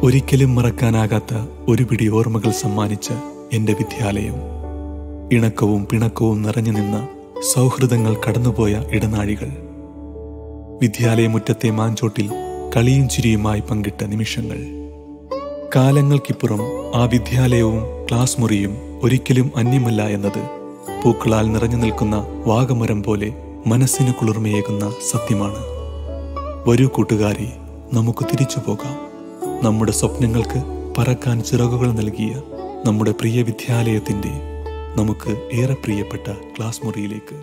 ഒരിക്കലും മറക്കാനാകാത്ത ഒരു പിടി ഓർമ്മകൾ സമ്മാനിച്ച എന്റെ വിദ്യാലയം ഇണക്കവും പിണക്കവും നിറഞ്ഞു നിന്ന സൗഹൃദങ്ങൾ കടന്നുപോയ ഇടനാഴികൾ വിദ്യാലയമുറ്റത്തെ മാഞ്ചോട്ടിൽ കളിയും ചിരിയുമായി പങ്കിട്ട നിമിഷങ്ങൾ കാലങ്ങൾക്കിപ്പുറം ആ വിദ്യാലയവും ക്ലാസ് മുറിയും ഒരിക്കലും അന്യമല്ല എന്നത് പൂക്കളാൽ നിറഞ്ഞു നിൽക്കുന്ന വാഗമരം പോലെ മനസ്സിന് കുളിർമയേകുന്ന സത്യമാണ് വരൂ കൂട്ടുകാരെ നമുക്ക് തിരിച്ചു പോകാം നമ്മുടെ സ്വപ്നങ്ങൾക്ക് പറക്കാൻ ചിറകുകൾ നൽകിയ നമ്മുടെ പ്രിയ വിദ്യാലയത്തിന്റെ നമുക്ക് ഏറെ പ്രിയപ്പെട്ട ക്ലാസ് മുറിയിലേക്ക്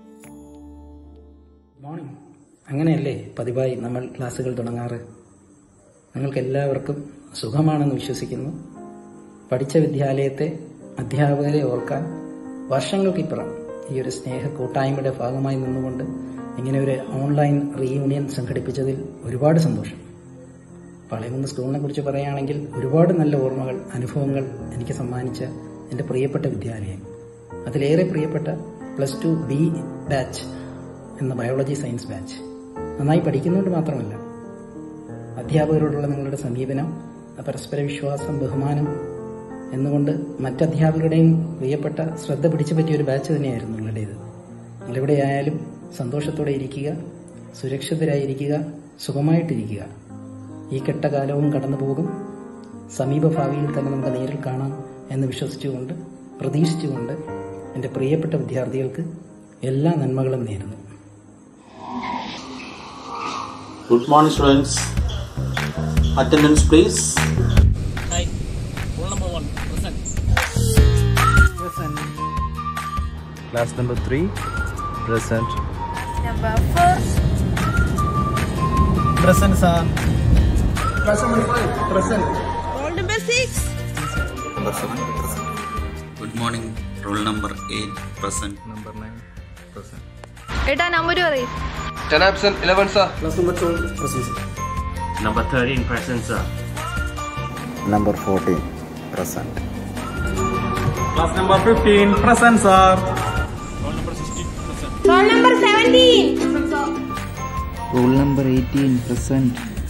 മോർണിംഗ് അങ്ങനെയല്ലേ പതിവായി നമ്മൾ ക്ലാസ്സുകൾ തുടങ്ങാറ് നിങ്ങൾക്ക് എല്ലാവർക്കും സുഖമാണെന്ന് വിശ്വസിക്കുന്നു പഠിച്ച വിദ്യാലയത്തെ അധ്യാപകരെ ഓർക്കാൻ വർഷങ്ങൾക്കിപ്പുറം ഈ ഒരു സ്നേഹ കൂട്ടായ്മയുടെ ഭാഗമായി നിന്നുകൊണ്ട് ഇങ്ങനെ ഒരു ഓൺലൈൻ റീയൂണിയൻ സംഘടിപ്പിച്ചതിൽ ഒരുപാട് സന്തോഷം പളയകുന്ന് സ്കൂളിനെ കുറിച്ച് പറയുകയാണെങ്കിൽ ഒരുപാട് നല്ല ഓർമ്മകൾ അനുഭവങ്ങൾ എനിക്ക് സമ്മാനിച്ച എൻ്റെ പ്രിയപ്പെട്ട വിദ്യാലയം അതിലേറെ പ്രിയപ്പെട്ട പ്ലസ് ടു ബി ബാച്ച് എന്ന ബയോളജി സയൻസ് ബാച്ച് നന്നായി പഠിക്കുന്നതുകൊണ്ട് മാത്രമല്ല അധ്യാപകരോടുള്ള നിങ്ങളുടെ സമീപനം പരസ്പര വിശ്വാസം ബഹുമാനം എന്നുകൊണ്ട് മറ്റധ്യാപകരുടെയും പ്രിയപ്പെട്ട ശ്രദ്ധ പിടിച്ചു പറ്റിയ ഒരു ബാച്ച് തന്നെയായിരുന്നു നിങ്ങളുടേത് നിങ്ങളെവിടെയായാലും സന്തോഷത്തോടെ ഇരിക്കുക സുരക്ഷിതരായിരിക്കുക സുഖമായിട്ടിരിക്കുക ഈ കെട്ടകാലവും കടന്നു പോകും സമീപഭാവിയിൽ തന്നെ നമുക്ക് നേരിൽ കാണാം എന്ന് വിശ്വസിച്ചുകൊണ്ട് പ്രതീക്ഷിച്ചുകൊണ്ട് എൻ്റെ പ്രിയപ്പെട്ട വിദ്യാർത്ഥികൾക്ക് എല്ലാ നന്മകളും നേരുന്നു Good morning, students. Attendance, please. Class number 3, present. Number four. Present, sir. Roll number six. Good morning roll number eight present Number 9, present. ഏട്ടാ നമ്പർ പറയും 10 absent, 11 sir. Number 13 present, sir. Number 14, present. Class number 15, present, sir. Roll number seventeen. Roll number 18, present.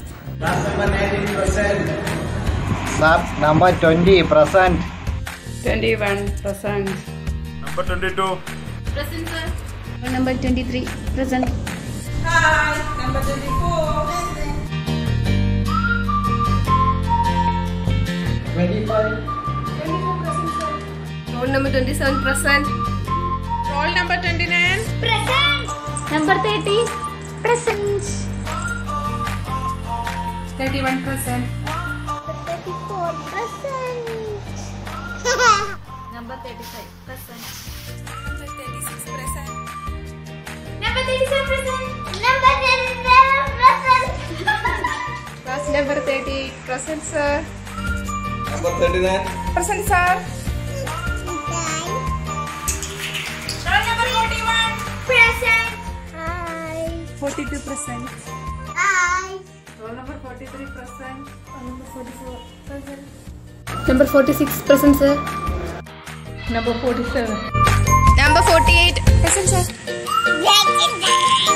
Sir, number 20, present. Twenty-one present. Number 22. Present, sir. Roll number twenty-three present. Roll number twenty-seven present. Roll number twenty-nine. Present. Number thirty present. Thirty-one present. Thirty-four present. Number thirty-five present. Number thirty-six present. Number thirty-seven present. Number thirty-seven present. Class number thirty-eight present, sir. Number 39. Present, sir. Roll number forty-one. Present. Hi. Forty-two present. Hi. Roll number forty-three present. Roll number forty-four present. Number forty-six present, sir. Number forty-seven. Number forty-eight present, sir.